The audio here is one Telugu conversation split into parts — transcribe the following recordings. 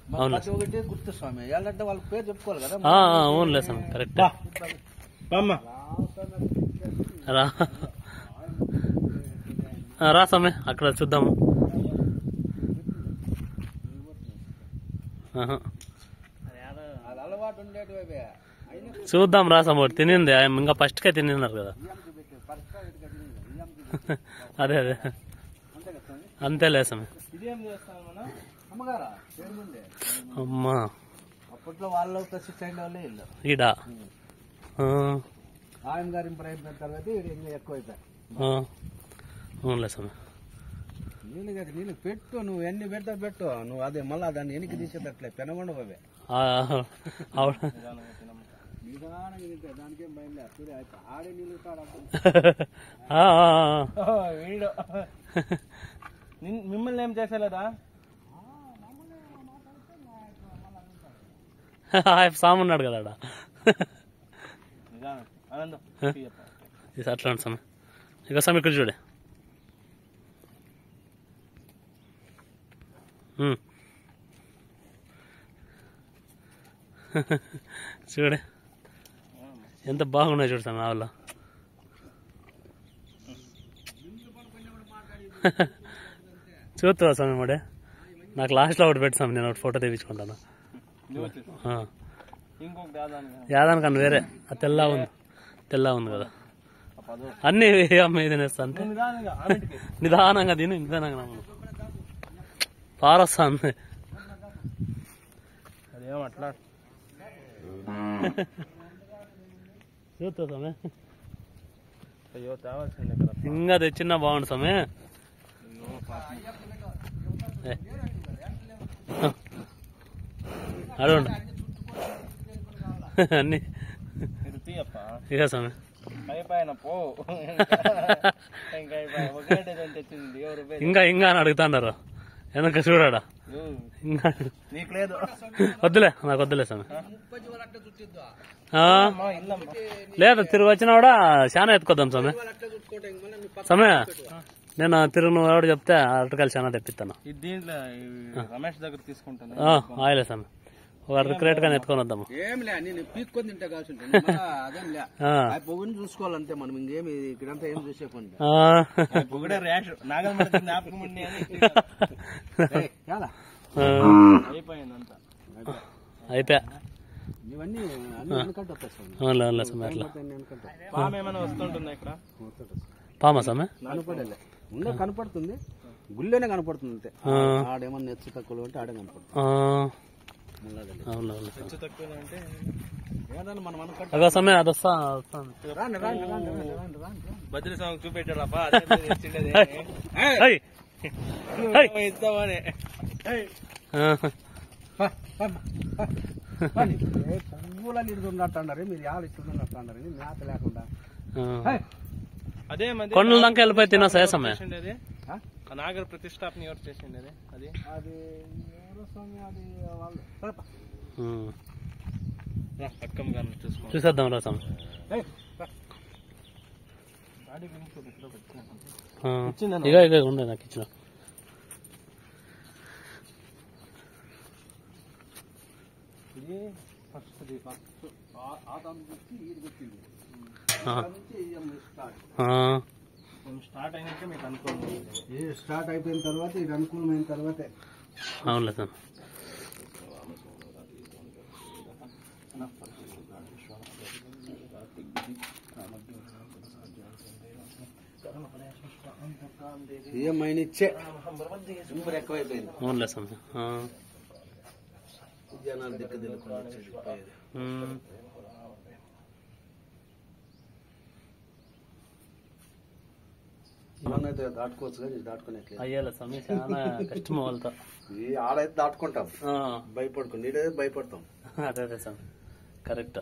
మా అవును. ప్రతి ఒక్కటి గుర్తు స్వామి ఎలాంటి వాళ్ళ పేరు చెప్పుకోవాలి కదా ఆ, ఆ, అవునులే స్వామి కరెక్ట్ బామ్మ రా ఆ, రా స్వామి అక్కడ చూద్దాము ఆహా. అది అలవాటు ఉండేటివి అవి అయినా చూద్దాం రా స్వామి ఒకటి తినింది ఆయన ఇంకా ఫస్ట్కే తినిన్నారు కదా ఇయ్యంకి పెట్టి పరిష్కారం ఇటుగా తిరిగింది. ఇయ్యంకి అదే అదే అంతే కదా స్వామి అంతేలే స్వామి ఇదేం చేస్తాం మనం అమ్మగారా పేరు ముందే అమ్మా అప్పట్లో వాళ్ళు ప్రసిద్ధి అయిన వాళ్ళే ఇల్లు ఈడ ఆ, ఆయన గారి ప్రయత్నం తర్వాత ఇది ఇంకా ఎక్కువైపోయి ఆ. అవునులే స్వామి నీళ్ళు కదా నీళ్ళు పెట్టు నువ్వు ఎన్ని పెడతా పెట్టు నువ్వు అదే మళ్ళా దాన్ని వెనక్కి తీసేటట్లే పెనగొండవు అవే ఆ, ఆవిడ నిదానంగా తింటే దానికేం భయం లేదు సూర్య అయితే ఆడే నీళ్ళు తాడు ఆ, ఆ, ఆ. వీడు నిన్- మిమ్మల్ని ఏం చేసేలేదా ఆయన సాము ఉన్నాడు కదా ఆడ నిజానం ఆనందం తీయప్ప. ఇది అట్లా ఉంది స్వామి ఇక స్వామి ఇక్కడ చూడే ఉమ్. చూడే ఎంత బాగున్నాయి చూడు స్వామి ఆవులో చూస్తావా స్వామి మడే నాకు లాస్ట్లో ఒకటి పెట్టు స్వామి నేను ఒకటి ఫోటో తెప్పించుకుంటాను ఇది వచ్చేసి. ఆ. ఇంకొక దాదానికి యాదానికన్నా వేరే ఆ తెల్ల ఉంది తెల్ల ఉంది కదా పదో అన్ని అమ్మ ఇది నేస్తా అంతే నిదానంగా ఆమెటికి నిదానంగా తిని నిదానంగా నమ్మను పారొస్తుంది అదేం అట్లా చూస్తా స్వామి అయ్యో తేవాల్సిందే కదా ఇంకా తెచ్చినా బాగుండు స్వామి ఏ. అడగండి అన్ని ఇది తీయప్ప ఇక స్వామి అయిపోయిన పో ఇంకా అయిపోయి ఒకటే దాన్ని తెచ్చింది ఎవరు పోయి- ఇంకా ఇంకా అని అడుగుతాండారు వెనక చూడాడా యో, ఇంకా నీకు లేదు వద్దులే నాకు వద్దులే స్వామి ఆ, అమ్మా, ఇల్లమ్మా లేదు తిరిగి వచ్చినా కూడా చాలా ఎత్తుకోద్దాం స్వామి స్వామి నేను తిరుగు నువ్వు ఎవడు చెప్తే అరటికాయలు చాలా తెప్పిస్తాను ఇది దీంట్లో ఈ రమేష్ దగ్గర తీసుకుంటాను ఆ, ఆయిలే స్వామి ఒక క్రేట్ గా ఎత్తుకొని వద్దాము ఏం లే నేను పీక్కొని తింటే కాల్సి అదేం లే ఆ, ఆ పొగుని చూసుకోవాలంతే మనం ఇంకేమి ఇక్కడంతా ఏం చూసేకుండా ఆ, ఒకటే ర్యాష్ నాగల్ మడత జ్ఞాపకం ఉండి అని ఏయ్, చాలా ఆ, అయిపోయింది అంతా అయిపోయా ఇవన్నీ అన్ని వెనకంటే వస్తాయి స్వామి. అవునులే అవునులే స్వామి అట్లా అన్ని వెనకంటే వస్తాయి. పాము ఏమైనా వస్తుంటుందా ఇక్కడ పామా స్వామి కనపడలే ఉండే కనపడుతుంది గుళ్ళోనే కనపడుతుంది అంతే ఆ. ఆడేమన్నా నెచ్చు తక్కువ అంటే ఆడే కనపడుతుంది ఆ, ముళ్ళాడలే. అవును అవును ఖర్చు తక్కువ అంటే ఏదన్నా మనం అనుకుంటే అగో స్వామి అది వస్తా వస్తాను. రాండి రాండి రాండి రాండి రాండి రాండి బద్రి సాంగ్ చూపెట్టాడు అప్ప అదే మీరు తెచ్చిండేది. ఏయ్, నువ్వు ఇస్తావని ఆ, పువ్వులని ఇడుతున్నట్టు మీరు యాడ ఇస్తున్నట్టు అన్నారు ఇది మేత లేకుండా ఆ. అదే మరి కొండల దాకా వెళ్ళిపోయి తిన్నా సేసమే చేసిండేది ఆ? ఆ నాగర్ ప్రతిష్టాపన ఎవరు చేసిండేది అది అది ఎవరో స్వామి అది వాళ్ళు సరేపా. ఉమ్. రా, అక్కమ్మ గారిని చూసుకో చూసేద్దాం రా స్వామి ఏయ్, రా. గాడి గుంపు ఎక్కడో పెట్టినట్టు. ఆ. ఇచ్చిందా? ఇక ఇక ఉండే నాకు ఇచ్చిన ఇది ఫస్ట్ ఇది ఫస్ట్ ఆ- ఆ దాని నుంచి ఈడికి వచ్చింది. ఆ. దాని నుంచి ఇయ్యం స్టార్ట్. ఆ. మేము స్టార్ట్ అయినాక మీకు అనుకోండి ఇది స్టార్ట్ అయిపోయిన తర్వాత ఇది అనుకూలమైన తర్వాతే అవునులే స్వామి ఈఎంఐ ఇచ్చే సూపర్ ఎక్కువైపోయింది అవునులే స్వామి ఆ. జనాలు దిక్కు తెలుకుండా వచ్చేది పోయేది. ఉమ్. ఇవన్నైతే దాటుకోవచ్చు కానీ ఇది దాటుకునేట్లేదు అయ్యేలే స్వామి చాలా కష్టం వాళ్ళతో ఈ ఆడైతే దాటుకుంటాం ఆ. భయపడుకుని నీడైతే భయపడతాం అదే అదే స్వామి కరెక్ట్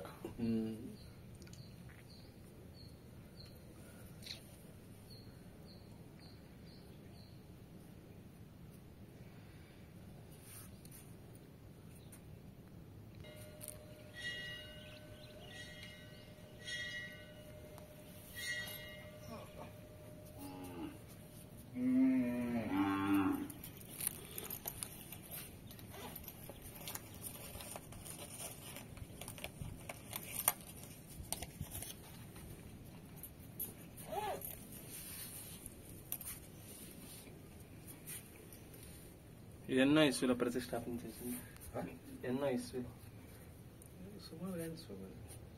ఎన్నో ఇస్సులో ప్రతిష్టాపన చేసింది ఎన్నో ఇస్సులో సుమారు ఏంటి స్వామి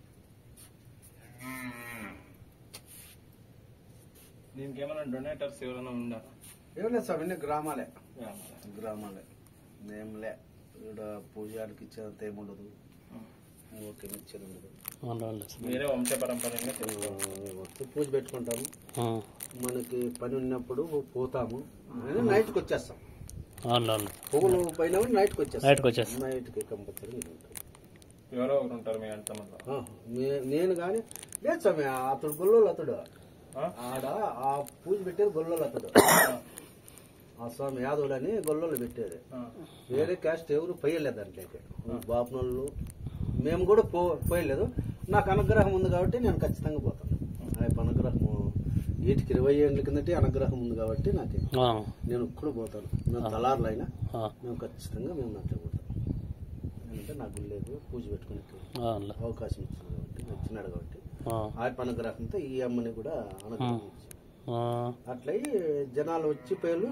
దీనికి ఏమైనా డొనేటర్స్ ఎవరైనా ఉండారా ఏం లేదు స్వామి ఇన్ని గ్రామాలే గ్రామాలే మేంలే ఇక్కడ పూజారికి ఇచ్చేంత ఏముండదు ఓకే ఇచ్చేది ఉండదు అవునులే స్వామి. మీరే వంశ పరంపరంగా ఆ, వచ్చి పూజ పెట్టుకుంటాము ఆ, మనకి పని ఉన్నప్పుడు పోతాము నైట్కి వచ్చేస్తాం అవునులే పొగలు పైన నైట్కి వచ్చేస్తాం నైట్కి వచ్చేస్తాం నైట్కి కంపల్సరీ మీరు ఉంటారు ఎవరో ఒకరు ఉంటారు మీ అంత మళ్ళీ ఆ, నే- నేను కానీ లేదు స్వామి అతడు గొల్లోలు అతడు ఆ? ఆడ ఆ పూజ పెట్టేది గొల్లోలు అతడు ఆ స్వామి యాదవులని గొల్లోలు పెట్టేది వేరే క్యాస్ట్ ఎవరు పోయలేదు దాంట్లోకి బాపనోళ్ళు మేము కూడా పో పోయలేదు నాకు అనుగ్రహం ఉంది కాబట్టి నేను ఖచ్చితంగా పోతాను ఆ యొక్క అనుగ్రహము వీటికి ఇరవై ఏళ్ళ కిందటి అనుగ్రహం ఉంది కాబట్టి నాకు ఆ, నేను ఇప్పుడు పోతాను మేము దళారులు అయినా ఆ, మేము ఖచ్చితంగా మేము దాంట్లో పోతాం ఎందుకంటే నాకు లేదు పూజ పెట్టుకునే అవునులే అవకాశం ఇచ్చింది కాబట్టి వచ్చినాడు కాబట్టి ఆ, ఆ యొక్క అనుగ్రహంతో ఈ అమ్మని కూడా అనుగ్రహం ఇచ్చింది ఆ, అట్లయి జనాలు వచ్చి పేర్లు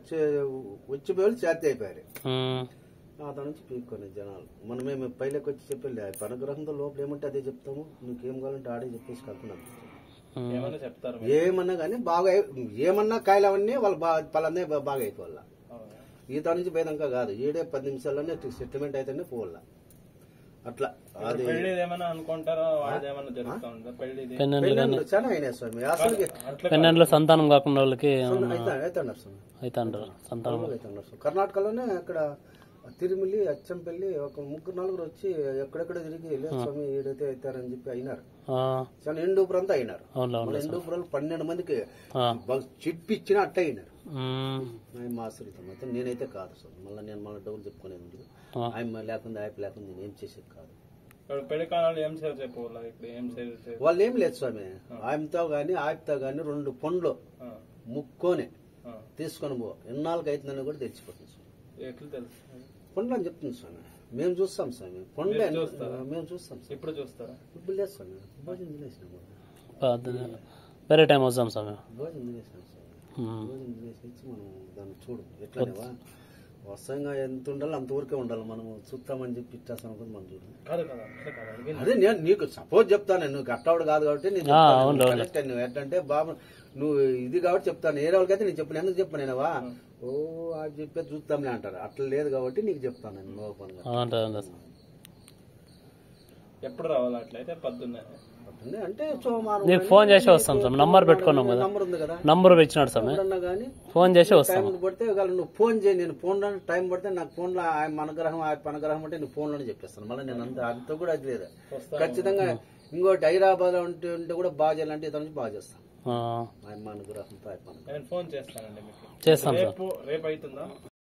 వచ్చి పేర్లు చేతి అయిపోయారు ఉమ్, అతని నుంచి పీక్కొని జనాలు మనమేమి పైలోకి వచ్చి చెప్పలే ఆ అనుగ్రహంతో లోపల ఏమంటే అదే చెప్తాము నీకేం కావాలంటే ఆడే చెప్పేసి కలుపున్నాం ఉమ్, ఏమైనా చెప్తారు ఏమన్నా కానీ బాగా అయి- ఏమన్నా కాయలు అవన్నీ వాళ్ళు బాగా పలానే బా- బాగా అయిపోవాల ఈత నుంచి పోయినాక కాదు ఏడే పది నిమిషాల్లోనే సెటిల్మెంట్ అయితేనే పోవాల అట్లా అది పెళ్లి ఏమైనా అనుకుంటారా వాళ్ళది ఏమైనా జరుగుతా ఉందా పెళ్లిది పెన్నెండ్లు కానీ పెళ్ళిళ్ళు చాలా అయినాయి స్వామి అసలు అట్లా పెన్నెండ్లో సంతానం కాకుండా వాళ్ళకి అవుతున్నారు స్వామి అయితే అంటారు సంతానం అవుతున్నారు స్వామి కర్ణాటకలోనే అక్కడ తిరుమలి అచ్చంపల్లి ఒక ముగ్గురు నలుగురు వచ్చి ఎక్కడెక్కడ తిరిగి లేదు స్వామి ఏదైతే అవుతారని చెప్పి అయినారు ఆ, చాలా ఎండూపురం అంతా అయినారు అవునులే మన అవునులే ఎండూపురాలు పన్నెండు మందికి ఆ, బాగా చిప్పి ఇచ్చినా అట్ట అయినారు ఉమ్, ఆయన మా ఆశ్రితం అయితే నేనైతే కాదు సార్ మళ్ళీ నేను మళ్ళీ డబ్బులు చెప్పుకునేది ఉండదు ఆ, ఆయన లేకుండా ఆయన లేకుండా నేను ఏం చేసేది కాదు ఇప్పుడు పెళ్లి కాలాలు ఏం సేవ చెప్పవాలి ఇప్పుడు ఏం సేవ చేయాలి? వాళ్ళు ఏం లేదు స్వామి ఆయనతో గాని ఆయనతో గాని రెండు పండ్లు ఆ, ముక్కొని ఆ. తీసుకొని పో ఎన్నాళ్ళకి అవుతుందని కూడా తెచ్చిపోతుంది స్వామి ఎట్లా తెలుసు పండ్లు అని చెప్తుంది స్వామి మేము చూస్తాం స్వామి పండ్లు మీరు అని- చూస్తారా? మేము చూస్తాం స్వామి ఇప్పుడు చూస్తారా ఇప్పుడు లేదు స్వామి భోజనం తినేసినాము పద్ద- వేరే టైం వస్తాం స్వామి భోజనం తినేసినాం స్వామి ఉమ్, భోజనం తినేసి వచ్చి మనం దాన్ని చూడు ఎట్లనేవా వస్తాంగా ఎంత ఉండాలో అంతవరకే ఉండాలి మనం చూస్తామని చెప్పి ఇచ్చేస్తాం అనుకుని మనం చూడు కాదు కదా అట్లా కాదు అడిగింది. అదే నేను నీకు సపోజ్ చెప్తాను నేను కట్టవాడు కాదు కాబట్టి నేను ఆ, చెప్తాను. అవును, నువ్వు అవును. కరెక్ట్ నువ్వు ఎట్లంటే బాబు నువ్వు ఇది కాబట్టి చెప్తాను ఏ వాళ్ళకైతే నేను చెప్పను ఎందుకు చెప్పను నేనవా ఓ అది చెప్పే చూస్తాంలే అంటారు అట్లా లేదు కాబట్టి నీకు చెప్తాను నేను నువ్వు పనిగా అవును అవును సార్. ఎప్పుడు రావాలి అట్లయితే పొద్దున్నే అట్లనే అంటే సోమవారం నీకు ఫోన్ చేసి వస్తాం స్వామి నంబర్ పెట్టుకున్నాం కదా నంబర్ ఉంది కదా నంబర్ ఇచ్చినాడు స్వామి ఎప్పుడన్నా కానీ ఫోన్ చేసి వస్తాం టైం పడితే ఒకవేళ నువ్వు ఫోన్ చేయి నేను ఫోన్ లో టైం పడితే నాకు ఫోన్ లో ఆయన అనుగ్రహం ఆయన అనుగ్రహం అంటే నేను ఫోన్ లోనే చెప్పేస్తాను మళ్ళీ నేను అంత అంత కూడా అది లేదు ఖచ్చితంగా ఇంకోటి హైదరాబాద్ లో ఉంటే ఉంటే కూడా బాగా చేయాలంటే ఇతను నుంచి బాగా చేస్తాను ఆ, ఆయన అనుగ్రహంతో ఆయన అనుగ్రహం నేను ఫోన్ చేస్తానండి మీకు చేస్తాం సార్ రేపు రేపు అవుతుందా